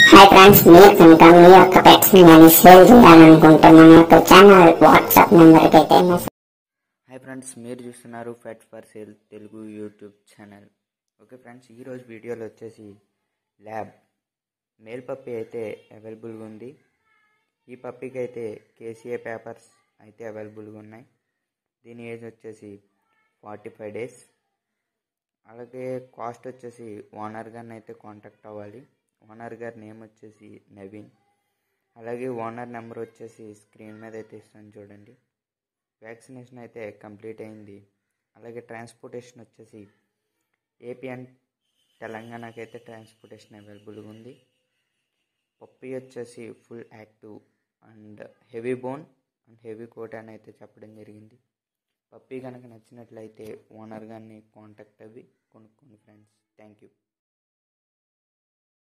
hi friends మీరు కనుక మీ యొక్క పెట్స్ ని కానీ సేల్ చేయాలనుకుంటే మన యొక్క ఛానల్ వాట్సాప్ నెంబర్కి అయితే మెసేజ్ హాయ్ ఫ్రెండ్స్ మీరు చూస్తున్నారు pet for sale Telugu YouTube channel okay friends ఈరోజు వీడియోలో వచ్చేసి ల్యాబ్ మేల్ పప్పి అయితే అవైలబుల్గా ఉంది ఈ పప్పికి అయితే కేసీఏ పేపర్స్ అయితే అవైలబుల్గా ఉన్నాయి దీని ఏజ్ వచ్చేసి ఫార్టీ ఫైవ్ డేస్ అలాగే కాస్ట్ వచ్చేసి ఓనర్ గారిని అయితే కాంటాక్ట్ అవ్వాలి ఓనర్ గారి నేమ్ వచ్చేసి నవీన్ అలాగే ఓనర్ నెంబర్ వచ్చేసి స్క్రీన్ మీద అయితే ఇస్తాను చూడండి వ్యాక్సినేషన్ అయితే కంప్లీట్ అయింది అలాగే ట్రాన్స్పోర్టేషన్ వచ్చేసి ఏపీ అండ్ తెలంగాణకి అయితే ట్రాన్స్పోర్టేషన్ అవైలబుల్గా ఉంది పప్పి వచ్చేసి full active and heavy bone and heavy coat అని అయితే చెప్పడం జరిగింది పప్పి కనుక నచ్చినట్లయితే ఓనర్ గారిని కాంటాక్ట్ అవ్వి కొనుక్కోండి ఫ్రెండ్స్ థ్యాంక్ యూ